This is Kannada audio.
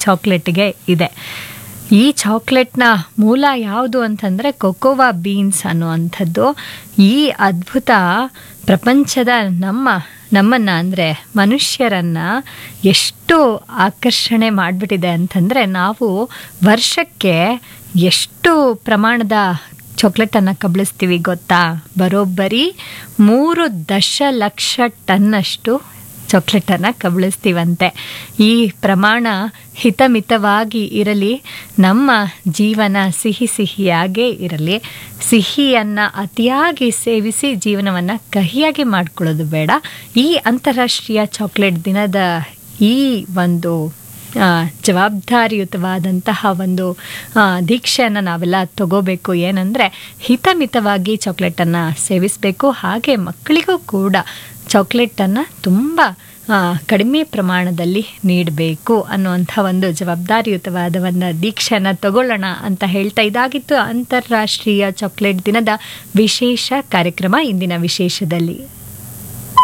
ಚಾಕ್ಲೇಟ್ಗೆ ಇದೆ ಈ ಚಾಕ್ಲೇಟ್ನ ಮೂಲ ಯಾವುದು ಅಂತಂದರೆ ಕೊಕೋವಾ ಬೀನ್ಸ್ ಅನ್ನುವಂಥದ್ದು ಈ ಅದ್ಭುತ ಪ್ರಪಂಚದ ನಮ್ಮ ನಮ್ಮನ್ನು ಅಂದರೆ ಮನುಷ್ಯರನ್ನು ಎಷ್ಟು ಆಕರ್ಷಣೆ ಮಾಡಿಬಿಟ್ಟಿದೆ ಅಂತಂದರೆ ನಾವು ವರ್ಷಕ್ಕೆ ಎಷ್ಟು ಪ್ರಮಾಣದ ಚಾಕ್ಲೇಟನ್ನು ಕಬಳಿಸ್ತೀವಿ ಗೊತ್ತಾ ಬರೋಬ್ಬರಿ ಮೂರು ದಶಲಕ್ಷ ಟನ್ನಷ್ಟು ಚಾಕ್ಲೇಟನ್ನು ಕಬಳಿಸ್ತೀವಂತೆ ಈ ಪ್ರಮಾಣ ಹಿತಮಿತವಾಗಿ ಇರಲಿ ನಮ್ಮ ಜೀವನ ಸಿಹಿ ಸಿಹಿಯಾಗೇ ಇರಲಿ ಸಿಹಿಯನ್ನು ಅತಿಯಾಗಿ ಸೇವಿಸಿ ಜೀವನವನ್ನು ಕಹಿಯಾಗಿ ಮಾಡ್ಕೊಳ್ಳೋದು ಬೇಡ ಈ ಅಂತಾರಾಷ್ಟ್ರೀಯ ಚಾಕ್ಲೇಟ್ ದಿನದ ಈ ಒಂದು ಆ, ಜವಾಬ್ದಾರಿಯುತವಾದಂತಹ ಒಂದು ಆ, ದೀಕ್ಷೆಯನ್ನು ನಾವೆಲ್ಲ ತಗೋಬೇಕು ಏನಂದರೆ ಹಿತಮಿತವಾಗಿ ಚಾಕ್ಲೇಟನ್ನು ಸೇವಿಸಬೇಕು ಹಾಗೆ ಮಕ್ಕಳಿಗೂ ಕೂಡ ಚಾಕ್ಲೇಟನ್ನು ತುಂಬ ಆ, ಕಡಿಮೆ ಪ್ರಮಾಣದಲ್ಲಿ ನೀಡಬೇಕು ಅನ್ನುವಂಥ ಒಂದು ಜವಾಬ್ದಾರಿಯುತವಾದ ಒಂದು ದೀಕ್ಷೆಯನ್ನು ತಗೊಳ್ಳೋಣ ಅಂತ ಹೇಳ್ತಾ ಇದಾಗಿತ್ತು ಅಂತಾರಾಷ್ಟ್ರೀಯ ಚಾಕ್ಲೇಟ್ ದಿನದ ವಿಶೇಷ ಕಾರ್ಯಕ್ರಮ ಇಂದಿನ ವಿಶೇಷದಲ್ಲಿ